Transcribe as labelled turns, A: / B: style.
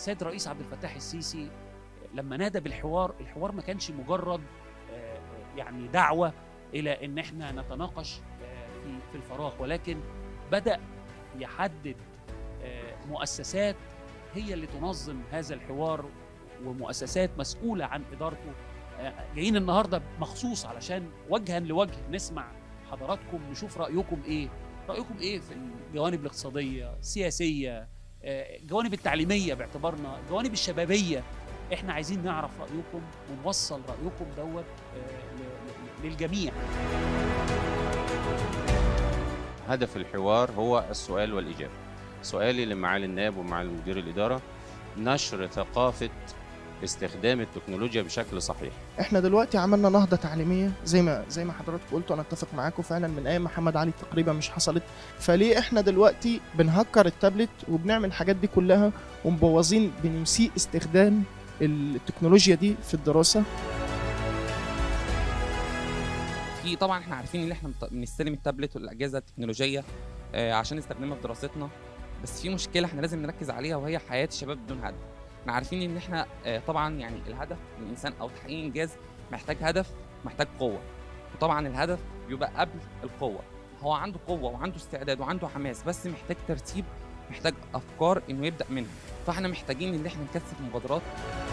A: السيد الرئيس عبد الفتاح السيسي لما نادى بالحوار الحوار ما كانش مجرد آه، يعني دعوه الى ان احنا نتناقش آه، في في الفراغ ولكن بدا يحدد آه، مؤسسات هي اللي تنظم هذا الحوار ومؤسسات مسؤوله عن ادارته آه، جايين النهارده مخصوص علشان وجها لوجه نسمع حضراتكم نشوف رايكم ايه رايكم ايه في الجوانب الاقتصاديه السياسيه آه، الجوانب التعليميه باعتبارنا الجوانب الشبابيه احنا عايزين نعرف رايكم ونوصل رايكم دوت آه، ل- ل- للجميع
B: هدف الحوار هو السؤال والإجابة سؤالي لمعالي النائب ومعالي مدير الإدارة نشر ثقافة استخدام التكنولوجيا بشكل صحيح
C: احنا دلوقتي عملنا نهضه تعليميه زي ما زي ما حضراتكم قلتوا انا اتفق معاكم فعلا من ايام محمد علي تقريبا مش حصلت فليه احنا دلوقتي بنهكر التابلت وبنعمل الحاجات دي كلها ومبوظين بنسيء استخدام التكنولوجيا دي في الدراسه
D: في طبعا احنا عارفين ان احنا بت- بنستلم التابلت والاجهزه التكنولوجيه آه، عشان نستخدمها في دراستنا بس في مشكله احنا لازم نركز عليها وهي حياه الشباب بدون هدف احنا عارفين ان احنا آه، طبعا يعني الهدف الانسان او تحقيق انجاز محتاج هدف محتاج قوه وطبعا الهدف بيبقى قبل القوه هو عنده قوه وعنده استعداد وعنده حماس بس محتاج ترتيب محتاج افكار انه يبدا منها فاحنا محتاجين ان احنا نكثف مبادرات